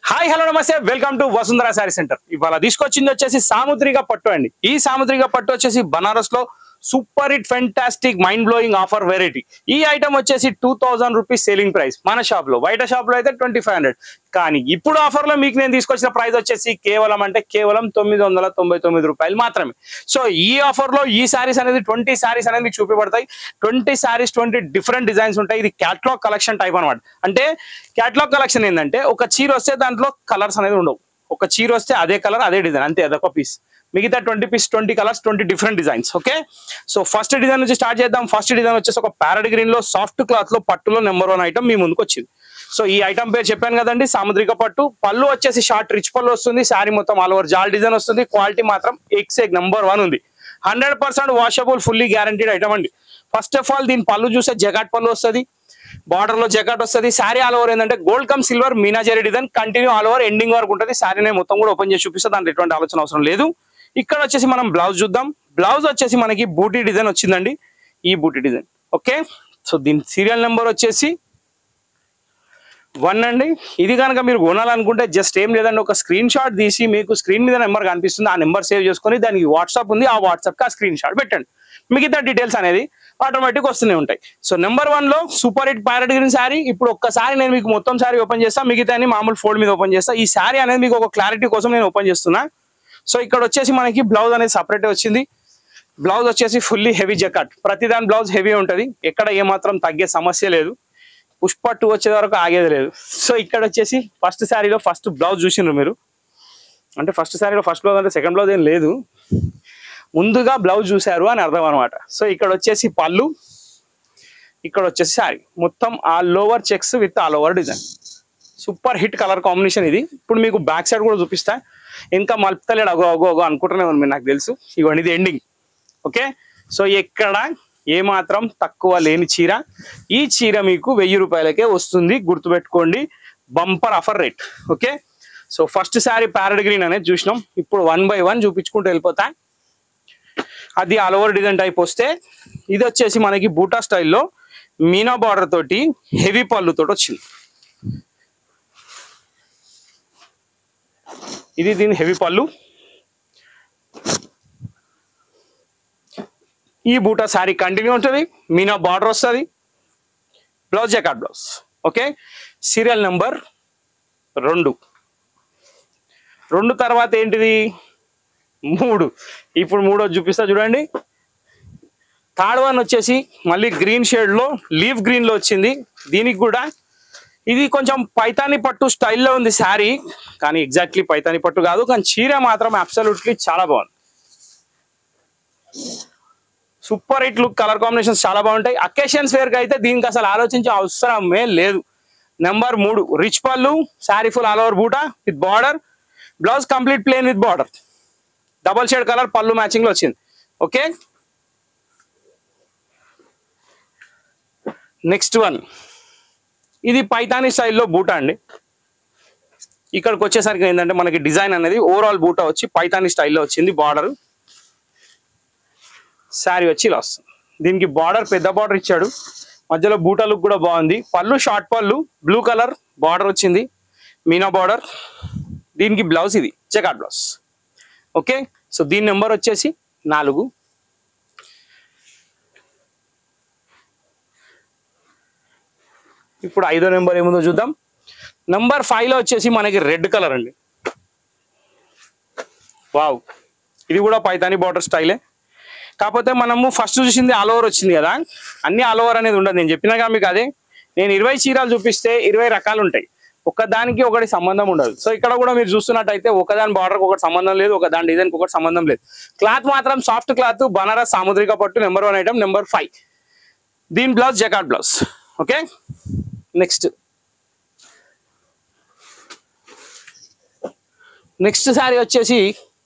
Hi hello namaste welcome to Vasundhara sari centre ఇవాళ తీసుకొచ్చింది వచ్చేసి సాముద్రిక పట్టు అండి ఈ సాముద్రిక పట్టు వచ్చేసి బనారస్ లో super hit fantastic mind blowing offer variety ఈ ఐటమ్ వచ్చేసి two thousand rupees selling price మన షాప్ లో బయట షాప్ లో అయితే ట్వంటీ ఫైవ్ హండ్రెడ్ కానీ ఇప్పుడు ఆఫర్ లో మీకు నేను తీసుకొచ్చిన ప్రైస్ వచ్చేసి కేవలం అంటే కేవలం తొమ్మిది వందల తొంభై తొమ్మిది రూపాయలు మాత్రమే సో ఈ ఆఫర్ లో ఈ సారీస్ అనేది ట్వంటీ సారీస్ అనేది మీకు చూపించబడతాయి twenty saris twenty different designs ఉంటాయి ఇది క్యాట్లాగ్ కలెక్షన్ టైప్ అనమాట అంటే క్యాట్లాగ్ కలెక్షన్ ఏంటంటే ఒక చీర వస్తే దాంట్లో కలర్స్ అనేది ఉండవు ఒక చీర వస్తే అదే కలర్ అదే డిజైన్ అంతే అదొక పీస్ మిగతా twenty piece twenty colours twenty different designs okay so first design నుంచి స్టార్ట్ చేద్దాం ఫస్ట్ డిజైన్ వచ్చేసి ఒక ప్యారడ్ గ్రీన్ లో సాఫ్ట్ క్లాత్ లో పట్టులో నెంబర్ వన్ ఐటమ్ మీ ముందుకు వచ్చింది సో ఈ ఐటమ్ పేరు చెప్పాను కదండి సాముద్రిక పట్టు పళ్ళు వచ్చేసి షార్ట్ రిచ్ పళ్ళు వస్తుంది శారీ మొత్తం ఆల్ ఓవర్ జాల్ డిజైన్ వస్తుంది క్వాలిటీ మాత్రం ఎక్స్ ఎగ్ నెంబర్ వన్ ఉంది hundred percent washable fully guaranteed item అండి ఫస్ట్ ఆఫ్ ఆల్ దీని పళ్ళు చూస్తే జగాట్ పళ్ళు వస్తుంది బార్డర్ లో జకాట్ వస్తుంది శారీ ఆల్ ఓవర్ ఏంటంటే గోల్డ్ కమ్ సిల్వర్ మీనాజరీ design continue all over ending వరకు ఉంటుంది శారీ నేను మొత్తం కూడా ఓపెన్ చేసి చూపిస్తే దాంట్లో ఎటువంటి ఆలోచన అవసరం లేదు ఇక్కడ వచ్చేసి మనం బ్లౌజ్ చూద్దాం బ్లౌజ్ వచ్చేసి మనకి బూటీ డిజైన్ వచ్చిందండి ఈ బూటీ డిజైన్ ఓకే సో దీని సీరియల్ నెంబర్ వచ్చేసి వన్ అండి ఇది కనుక మీరు కొనాలనుకుంటే జస్ట్ ఏం లేదండి ఒక స్క్రీన్ షాట్ తీసి మీకు స్క్రీన్ మీద నెంబర్ కనిపిస్తుంది ఆ నెంబర్ సేవ్ చేసుకొని దానికి వాట్సాప్ ఉంది ఆ వాట్సాప్ కి ఆ స్క్రీన్ షాట్ పెట్టండి మిగతా డీటెయిల్స్ అనేది ఆటోమేటిక్ వస్తూనే ఉంటాయి సో నెంబర్ వన్ లో super hit parrot green sari ఇప్పుడు ఒక్కసారి నేను మీకు మొత్తం శారీ ఓపెన్ చేస్తా మిగతా మామూలు ఫోల్డ్ మీద ఓపెన్ చేస్తా ఈ శారీ అనేది మీకు ఒక క్లారిటీ కోసం నేను ఓపెన్ చేస్తున్నా సో ఇక్కడ వచ్చేసి మనకి బ్లౌజ్ అనేది సపరేట్ వచ్చింది బ్లౌజ్ వచ్చేసి ఫుల్లీ హెవీ జకాట్ ప్రతి దాని బ్లౌజ్ హెవీ ఉంటుంది ఎక్కడ ఏమాత్రం తగ్గే సమస్య లేదు పుష్ప టూ వచ్చే వరకు ఆగేది లేదు సో ఇక్కడ వచ్చేసి ఫస్ట్ శారీలో ఫస్ట్ బ్లౌజ్ చూసిండ్రు మీరు అంటే ఫస్ట్ శారీలో ఫస్ట్ బ్లౌజ్ అంటే సెకండ్ బ్లౌజ్ ఏం లేదు ముందుగా బ్లౌజ్ చూశారు అని అర్థం అనమాట సో ఇక్కడ వచ్చేసి పళ్ళు ఇక్కడ వచ్చేసి శారీ మొత్తం ఆ lower checks with all over design super hit colour combination ఇది ఇప్పుడు మీకు బ్యాక్ సైడ్ కూడా చూపిస్తా ఇంకా మలుపుతలేడు అగో అగో అగో అనుకుంటూనే ఉంది మీరు నాకు తెలుసు ఇవన్నీ ఇది ఎండింగ్ ఓకే సో ఎక్కడ ఏ మాత్రం తక్కువ లేని చీర ఈ చీర మీకు వెయ్యి రూపాయలకే వస్తుంది గుర్తుపెట్టుకోండి bumper offer rate okay so first sari parrot green అనేది చూసినాం ఇప్పుడు వన్ బై వన్ చూపించుకుంటూ వెళ్ళిపోతా అది ఆల్ ఓవర్ డిజైన్ టైప్ వస్తే ఇది వచ్చేసి మనకి బూటా స్టైల్లో మీనా బార్డర్ తోటి హెవీ పళ్ళుతో వచ్చింది ఇది దీని హెవీ పళ్ళు ఈ బూటా శారీ కంటిన్యూ ఉంటుంది మీనా బార్డర్ వస్తుంది blouse jacquard blouse okay serial number రెండు రెండు తర్వాత ఏంటిది మూడు ఇప్పుడు మూడో చూపిస్తా చూడండి థర్డ్ వన్ వచ్చేసి మళ్ళీ గ్రీన్ షేడ్ లో లీఫ్ గ్రీన్ లో వచ్చింది దీనికి కూడా ఇది కొంచెం పైతాని పట్టు స్టైల్లో ఉంది శారీ కానీ ఎగ్జాక్ట్లీ పైతాని పట్టు కాదు కానీ చీర మాత్రం అబ్సల్యూట్లీ చాలా బాగుంది super hit look colour combinations చాలా బాగుంటాయి అకేషన్స్ వేర్ కి అయితే దీనికి అసలు ఆలోచించే అవసరమే లేదు నెంబర్ మూడు రిచ్ పళ్ళు శారీ ఫుల్ ఆల్ ఓవర్ బూటా with border blouse complete plain with border double shade colour పళ్ళు మ్యాచింగ్ లో వచ్చింది ఓకే నెక్స్ట్ వన్ ఇది పైతానీ స్టైల్లో బూటా అండి ఇక్కడికి వచ్చేసరికి ఏంటంటే మనకి డిజైన్ అనేది ఓవరాల్ బూటా వచ్చి పైతానీ స్టైల్లో వచ్చింది బార్డర్ శారీ వచ్చి ఇలా వస్తుంది దీనికి బార్డర్ పెద్ద బార్డర్ ఇచ్చాడు మధ్యలో బూటా లుక్ కూడా బాగుంది పళ్ళు షార్ట్ పళ్ళు బ్లూ కలర్ బార్డర్ వచ్చింది మీనా బార్డర్ దీనికి బ్లౌజ్ ఇది జకాట్ బ్లౌజ్ ఓకే సో దీని నెంబర్ వచ్చేసి నాలుగు ఇప్పుడు ఐదో నెంబర్ ఏముందో చూద్దాం నెంబర్ ఫైవ్ లో వచ్చేసి మనకి రెడ్ కలర్ అండి వావ్ ఇది కూడా పైతాని బార్డర్ స్టైలే కాకపోతే మనము ఫస్ట్ చూసింది ఆల్ ఓవర్ వచ్చింది కదా అన్ని ఆల్ ఓవర్ అనేది ఉండదు నేను చెప్పినాగా మీకు అదే నేను ఇరవై చీరలు చూపిస్తే ఇరవై రకాలు ఉంటాయి ఒకదానికి ఒకటి సంబంధం ఉండదు సో ఇక్కడ కూడా మీరు చూస్తున్నట్టయితే ఒకదాని బార్డర్ ఒకటి సంబంధం లేదు ఒక దాని డిజైన్ ఒకటి సంబంధం లేదు క్లాత్ మాత్రం సాఫ్ట్ క్లాత్ బనారస్ సాముద్రిక పట్టు number one item number five దీని blouse jacquard blouse okay next next sari వచ్చేసి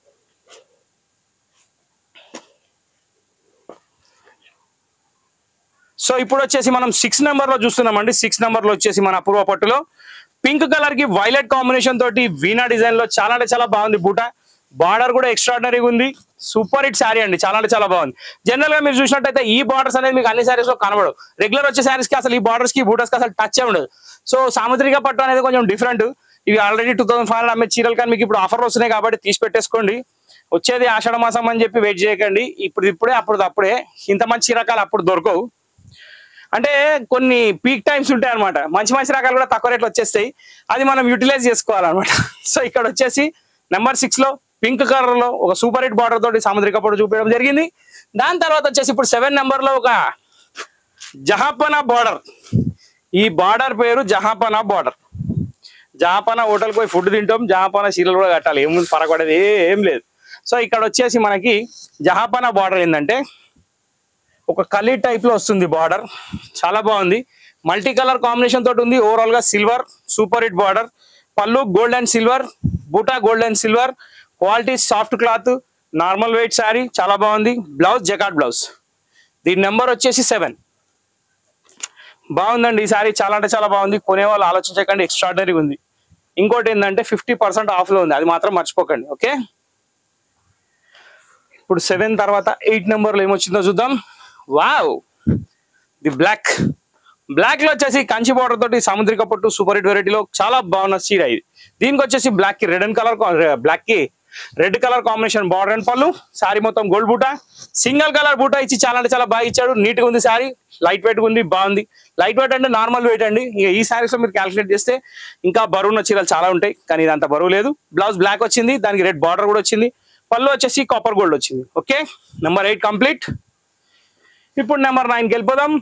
సో ఇప్పుడు వచ్చేసి మనం సిక్స్ నెంబర్ లో చూస్తున్నామండి సిక్స్ నెంబర్ లో వచ్చేసి మన అపూర్వ పట్టులో పింక్ కలర్ కి వైలెట్ కాంబినేషన్ తోటి వీణా డిజైన్ లో చాలా అంటే చాలా బాగుంది బూట బార్డర్ కూడా ఎక్స్ట్రాడినరీగా ఉంది సూపర్ హిట్ శారీ అండి చాలా అంటే చాలా బాగుంది జనరల్ గా మీరు చూసినట్టయితే ఈ బార్డర్స్ అనేది మీకు అన్ని శారీస్ లో కనబడవు రెగ్యులర్ వచ్చే శారీస్ కి అసలు ఈ బార్డర్స్ కి బూటర్స్ కి అసలు టచ్ ఉండదు సో సాముద్రిక పట్టు అనేది కొంచెం డిఫరెంట్ ఇవి already two thousand five hundred అమ్మే చీరలు కానీ మీకు ఇప్పుడు ఆఫర్లు వస్తున్నాయి కాబట్టి తీసి పెట్టేసుకోండి వచ్చేది ఆషాఢ మాసం అని చెప్పి వెయిట్ చేయకండి ఇప్పుడు ఇప్పుడే అప్పుడు అప్పుడే ఇంత మంచి రకాలు అప్పుడు దొరకవు అంటే కొన్ని పీక్ టైమ్స్ ఉంటాయి అనమాట మంచి మంచి రకాలు కూడా తక్కువ రేట్లు వచ్చేస్తాయి అది మనం యూటిలైజ్ చేసుకోవాలన్నమాట సో ఇక్కడ వచ్చేసి నెంబర్ సిక్స్ లో పింక్ కలర్ లో ఒక సూపర్ హిట్ బార్డర్ తోటి సాముద్రిక పొడి చూపించడం జరిగింది దాని తర్వాత వచ్చేసి ఇప్పుడు సెవెన్ నెంబర్ లో ఒక జహాపనా బార్డర్ ఈ బార్డర్ పేరు జహాపనా బార్డర్ జహాపనా హోటల్కి పోయి ఫుడ్ తింటాం జహాపనా చీరలు కూడా కట్టాలి ఏముంది పరగొడేది ఏం లేదు సో ఇక్కడ వచ్చేసి మనకి జహాపనా బార్డర్ ఏంటంటే ఒక కలీ టైప్ లో వస్తుంది బార్డర్ చాలా బాగుంది మల్టీ కలర్ కాంబినేషన్ తోటి ఉంది ఓవరాల్ గా సిల్వర్ సూపర్ హిట్ బార్డర్ పళ్ళు గోల్డ్ అండ్ సిల్వర్ బూటా gold and silver quality soft cloth normal weight sari చాలా బాగుంది బ్లౌజ్ జకాట్ బ్లౌజ్ దీని నెంబర్ వచ్చేసి సెవెన్ బాగుందండి ఈ సారీ చాలా అంటే చాలా బాగుంది కొనే వాళ్ళు ఆలోచించకండి ఎక్స్ట్రాడినరీ ఉంది ఇంకోటి ఏంటంటే ఫిఫ్టీ పర్సెంట్ ఆఫ్ లో ఉంది అది మాత్రం మర్చిపోకండి ఓకే ఇప్పుడు సెవెన్ తర్వాత ఎయిట్ నెంబర్ లో ఏమొచ్చిందో చూద్దాం వావ్ ది బ్లాక్ బ్లాక్ లో వచ్చేసి కంచి బార్డర్ తోటి సాముద్రిక పట్టు సూపర్ హిట్ వెరైటీలో చాలా బాగున్న చీర ఇది దీనికి వచ్చేసి బ్లాక్ కి రెడ్ అండ్ కలర్ బ్లాక్ కి red colour combination border and పళ్ళు సారీ మొత్తం గోల్డ్ బూటా సింగిల్ కలర్ బూటా ఇచ్చి చాలా అంటే చాలా బాగా ఇచ్చాడు నీట్ గా ఉంది సారీ లైట్ వెయిట్ ఉంది బాగుంది లైట్ వెయిట్ అంటే నార్మల్ వెయిట్ అండి ఇక ఈ సారీస్ లో మీరు క్యాలిక్యులేట్ చేస్తే ఇంకా బరువు ఉన్న చీరలు చాలా ఉంటాయి కానీ ఇది అంత బరువు లేదు బ్లౌజ్ బ్లాక్ వచ్చింది దానికి రెడ్ బార్డర్ కూడా వచ్చింది పళ్ళు వచ్చేసి కాపర్ గోల్డ్ వచ్చింది ఓకే నెంబర్ ఎయిట్ కంప్లీట్ ఇప్పుడు నెంబర్ నైన్కి వెళ్ళిపోదాం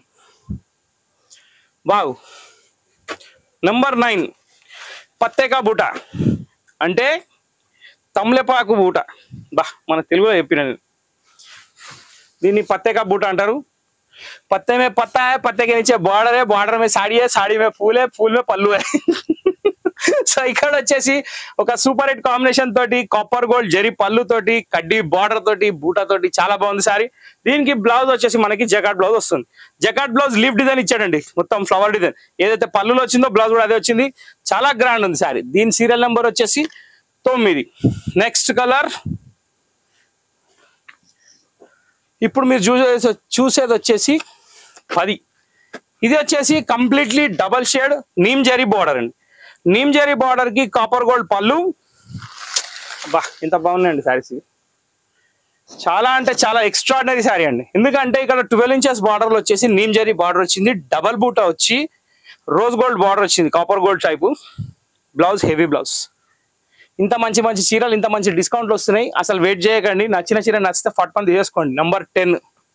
వావ్ నెంబర్ నైన్ పత్తేకా బూట అంటే తమ్లెపాకు బూట బా మన తెలుగులో చెప్పిన నేను. దీన్ని పత్తేకా బూట అంటారు पत्ते में पत्ता है पत्ते के नीचे बॉर्डर है बॉर्डर में साड़ी है साड़ी में फूल है फूल में पल्लू है సో ఇక్కడ వచ్చేసి ఒక సూపర్ హిట్ కాంబినేషన్ తోటి కాపర్ గోల్డ్ జరీ పళ్ళు తోటి కడ్డీ బార్డర్ తోటి బూటా తోటి చాలా బాగుంది సారీ దీనికి బ్లౌజ్ వచ్చేసి మనకి జకాట్ బ్లౌజ్ వస్తుంది జకాట్ బ్లౌజ్ లీఫ్ డిజైన్ ఇచ్చాడండి మొత్తం ఫ్లవర్ డిజైన్ ఏదైతే పళ్ళులో వచ్చిందో బ్లౌజ్ కూడా అదే వచ్చింది చాలా గ్రాండ్ ఉంది సారీ దీని సీరియల్ నెంబర్ వచ్చేసి తొమ్మిది నెక్స్ట్ కలర్ ఇప్పుడు మీరు చూసే చూసేది వచ్చేసి పది ఇది వచ్చేసి కంప్లీట్లీ డబల్ షేడ్ నీమ్ జరీ బార్డర్ అండి నీమ్ జరీ బార్డర్ కి కాపర్ గోల్డ్ పళ్ళు బా ఇంత బాగున్నాయండి శారీస్ చాలా అంటే చాలా ఎక్స్ట్రాడినరీ శారీ అండి ఎందుకంటే ఇక్కడ ట్వెల్వ్ ఇంచెస్ బార్డర్ వచ్చేసి నీమ్ జరీ బార్డర్ వచ్చింది డబల్ బూటా వచ్చి రోజ్ గోల్డ్ బార్డర్ వచ్చింది copper gold type blouse heavy blouse ఇంత మంచి మంచి చీరలు ఇంత మంచి డిస్కౌంట్లు వస్తున్నాయి అసలు వెయిట్ చేయకండి నచ్చిన చీర నచ్చితే ఫట్ పని తీసేసుకోండి నంబర్ టెన్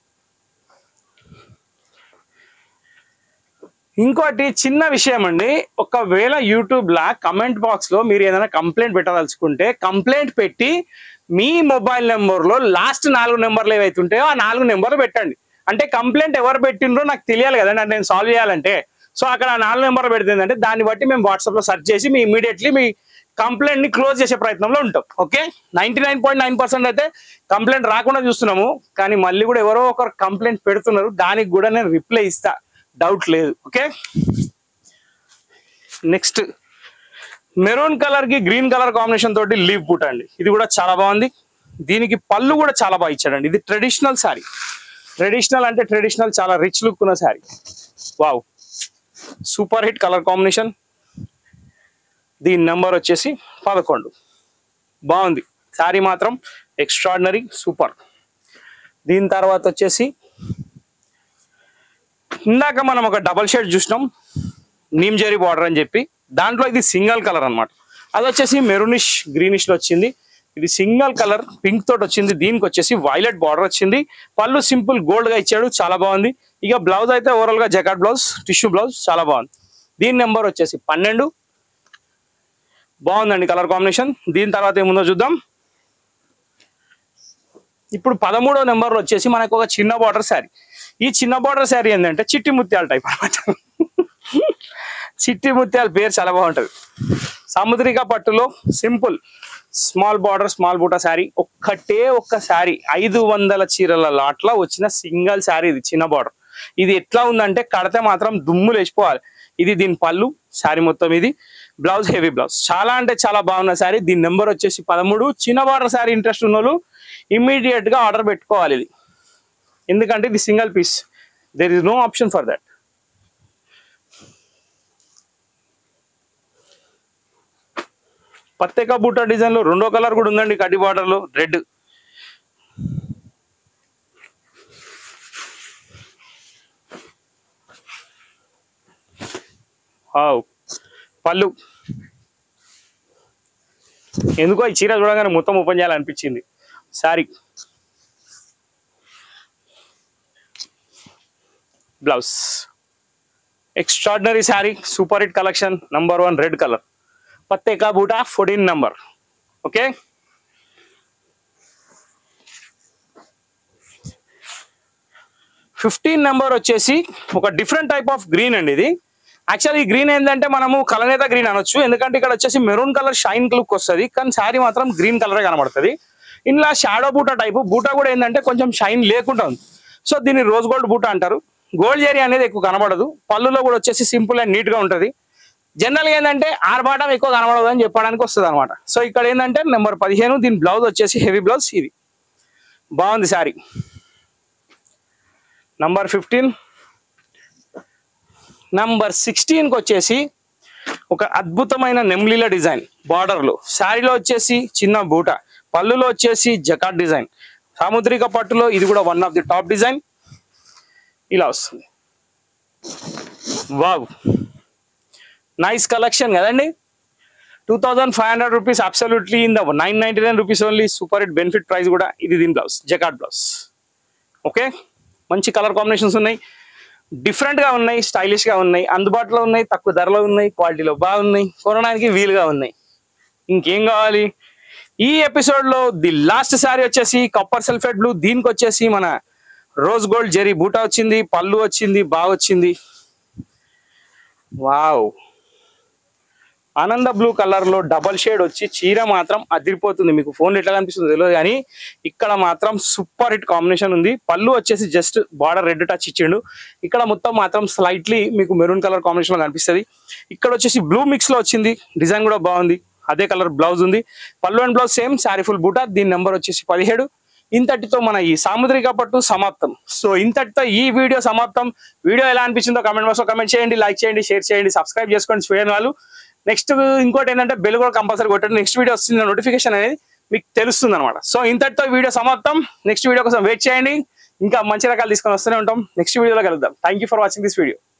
ఇంకోటి చిన్న విషయం అండి ఒకవేళ యూట్యూబ్ లా కమెంట్ బాక్స్ లో మీరు ఏదైనా కంప్లైంట్ పెట్టదలుచుకుంటే కంప్లైంట్ పెట్టి మీ మొబైల్ నెంబర్ లో లాస్ట్ నాలుగు నెంబర్లు ఏవైతే ఉంటాయో ఆ నాలుగు నెంబర్లు పెట్టండి అంటే కంప్లైంట్ ఎవరు పెట్టిండ్రో నాకు తెలియాలి కదండి అంటే నేను సాల్వ్ చేయాలంటే సో అక్కడ ఆ నాలుగు నెంబర్లు పెడుతుందంటే దాన్ని బట్టి మేము వాట్సాప్ లో సెర్చ్ చేసి మీ ఇమీడియట్లీ మీ కంప్లైంట్ ని క్లోజ్ చేసే ప్రయత్నంలో ఉంటాం okay ninety nine point nine percent అయితే కంప్లైంట్ రాకుండా చూస్తున్నాము కానీ మళ్ళీ కూడా ఎవరో ఒకరు కంప్లైంట్ పెడుతున్నారు దానికి కూడా నేను రిప్లై ఇస్తా డౌట్ లేదు ఓకే నెక్స్ట్ మెరూన్ కలర్ కి గ్రీన్ కలర్ కాంబినేషన్ తోటి లీవ్ బూట్ అండి ఇది కూడా చాలా బాగుంది దీనికి పళ్ళు కూడా చాలా బాగా ఇచ్చాడండి ఇది ట్రెడిషనల్ శారీ ట్రెడిషనల్ అంటే ట్రెడిషనల్ చాలా రిచ్ లుక్ ఉన్న sari wow super hit colour combination దీని నెంబర్ వచ్చేసి పదకొండు బాగుంది శారీ మాత్రం ఎక్స్ట్రాడినరీ సూపర్ దీని తర్వాత వచ్చేసి ఇందాక మనం ఒక డబల్ షేడ్ చూసినాం నీమ్ జెరీ బార్డర్ అని చెప్పి దాంట్లో ఇది సింగిల్ కలర్ అన్నమాట అది వచ్చేసి మెరూనిష్ గ్రీనిష్ లో వచ్చింది ఇది సింగిల్ కలర్ పింక్ తోటి వచ్చింది దీనికి వచ్చేసి వైలెట్ బార్డర్ వచ్చింది పళ్ళు సింపుల్ గోల్డ్ గా ఇచ్చాడు చాలా బాగుంది ఇక బ్లౌజ్ అయితే ఓవరాల్ గా జకాట్ బ్లౌజ్ టిష్యూ బ్లౌజ్ చాలా బాగుంది దీని నెంబర్ వచ్చేసి పన్నెండు బాగుందండి కలర్ కాంబినేషన్ దీని తర్వాత ఏముందో చూద్దాం ఇప్పుడు పదమూడో నెంబర్లో వచ్చేసి మనకు ఒక చిన్న బార్డర్ శారీ ఈ చిన్న బార్డర్ శారీ ఏంటంటే చిట్టి ముత్యాల టైప్ అన్నమాట చిట్టి ముత్యాల పేరు చాలా బాగుంటది సముద్రిక పట్టులో సింపుల్ స్మాల్ బార్డర్ స్మాల్ బూటా శారీ ఒక్కటే ఒక్క శారీ ఐదు వందల చీరల లాట్ల వచ్చిన సింగల్ శారీ ఇది చిన్న బార్డర్ ఇది ఎట్లా ఉందంటే కడితే మాత్రం దుమ్ము లేచిపోవాలి ఇది దీని పళ్ళు శారీ మొత్తం ఇది బ్లౌజ్ హెవీ బ్లౌజ్ చాలా అంటే చాలా బాగున్న శారీ దీని నెంబర్ వచ్చేసి పదమూడు చిన్న బార్డర్ శారీ ఇంట్రెస్ట్ ఉన్న వాళ్ళు ఇమ్మీడియట్ గా ఆర్డర్ పెట్టుకోవాలి ఇది ఎందుకంటే ఇది single piece there is no option for that పత్తేక బూటా డిజైన్ లో రెండో కలర్ కూడా ఉందండి కడ్డీ బార్డర్ లో రెడ్ వావ్. పళ్ళు ఎందుకో ఈ చీర చూడగానే మొత్తం ఓపెన్ చేయాలనిపించింది sari blouse extraordinary sari super hit collection number one red colour పత్తేకా బూటా fourteen number okay fifteen number వచ్చేసి ఒక డిఫరెంట్ టైప్ ఆఫ్ గ్రీన్ అండి ఇది యాక్చువల్ ఈ గ్రీన్ ఏంటంటే మనము కలనేత గ్రీన్ అనొచ్చు ఎందుకంటే ఇక్కడ వచ్చేసి మెరూన్ కలర్ షైన్ లుక్ వస్తుంది కానీ శారీ మాత్రం గ్రీన్ కలరే కనబడుతుంది ఇందులో షాడో బూటా టైపు బూటా కూడా ఏంటంటే కొంచెం షైన్ లేకుండా ఉంది సో దీన్ని రోజ్ గోల్డ్ బూటా అంటారు గోల్డ్ జెరీ అనేది ఎక్కువ కనబడదు పళ్ళులో కూడా వచ్చేసి సింపుల్ అండ్ నీట్ గా ఉంటుంది జనరల్ గా ఏంటంటే ఆర్భాటం ఎక్కువ కనబడదు అని చెప్పడానికి వస్తుంది అనమాట సో ఇక్కడ ఏంటంటే నెంబర్ పదిహేను దీని బ్లౌజ్ వచ్చేసి హెవీ బ్లౌజ్ ఇది బాగుంది శారీ నంబర్ ఫిఫ్టీన్ నంబర్ సిక్స్టీన్కి వచ్చేసి ఒక అద్భుతమైన నెమ్లీల డిజైన్ బార్డర్లో శారీలో వచ్చేసి చిన్న బూట పళ్ళులో వచ్చేసి జకాట్ డిజైన్ సాముద్రిక పట్టులో ఇది కూడా one of the top design ఇలా వస్తుంది వావ్ నైస్ కలెక్షన్ కదండి two thousand five hundred rupees absolutely in the nine ninety nine rupees only super hit benefit price కూడా ఇది దీని బ్లౌజ్ జకాట్ బ్లౌజ్ ఓకే మంచి కలర్ కాంబినేషన్స్ ఉన్నాయి different గా ఉన్నాయి స్టైలిష్ గా ఉన్నాయి అందుబాటులో ఉన్నాయి తక్కువ ధరలో ఉన్నాయి క్వాలిటీలో బాగున్నాయి కొనడానికి వీలుగా ఉన్నాయి ఇంకేం కావాలి ఈ ఎపిసోడ్ లో ది లాస్ట్ సారీ వచ్చేసి కప్పర్ సల్ఫేట్ బ్లూ దీనికి వచ్చేసి మన రోజ్ గోల్డ్ జెరీ బూటా వచ్చింది పళ్ళు వచ్చింది బాగా వచ్చింది వావ్ ఆనంద బ్లూ కలర్ లో డబల్ షేడ్ వచ్చి చీర మాత్రం అదిరిపోతుంది మీకు ఫోన్ ఎట్లా కనిపిస్తుంది తెలియదు కానీ ఇక్కడ మాత్రం సూపర్ హిట్ కాంబినేషన్ ఉంది పళ్ళు వచ్చేసి జస్ట్ బార్డర్ రెడ్ టచ్ ఇచ్చిండు ఇక్కడ మొత్తం మాత్రం స్లైట్లీ మీకు మెరూన్ కలర్ కాంబినేషన్ లో కనిపిస్తుంది ఇక్కడ వచ్చేసి బ్లూ మిక్స్ లో వచ్చింది డిజైన్ కూడా బాగుంది అదే కలర్ బ్లౌజ్ ఉంది పళ్ళు and blouse same sari full బూటా దీని నెంబర్ వచ్చేసి పదిహేడు ఇంతటితో మన ఈ సాముద్రిక పట్టు సమాప్తం సో ఇంతటితో ఈ వీడియో సమాప్తం వీడియో ఎలా అనిపించిందో కమెంట్ బాక్స్ లో కమెంట్ చేయండి లైక్ చేయండి షేర్ చేయండి సబ్స్క్రైబ్ చేసుకోండి చూడండి వాళ్ళు నెక్స్ట్ ఇంకోటి ఏంటంటే బెల్ కూడా కంపల్సరీ కొట్టండి నెక్స్ట్ వీడియో వస్తుంది నోటిఫికేషన్ అనేది మీకు తెలుస్తుంది అనమాట సో ఇంతటితో వీడియో సమాప్తం నెక్స్ట్ వీడియో కోసం వెయిట్ చేయండి ఇంకా మంచి రకాలు తీసుకొని వస్తూనే ఉంటాం నెక్స్ట్ వీడియోలో కలుద్దాం thank for watching this video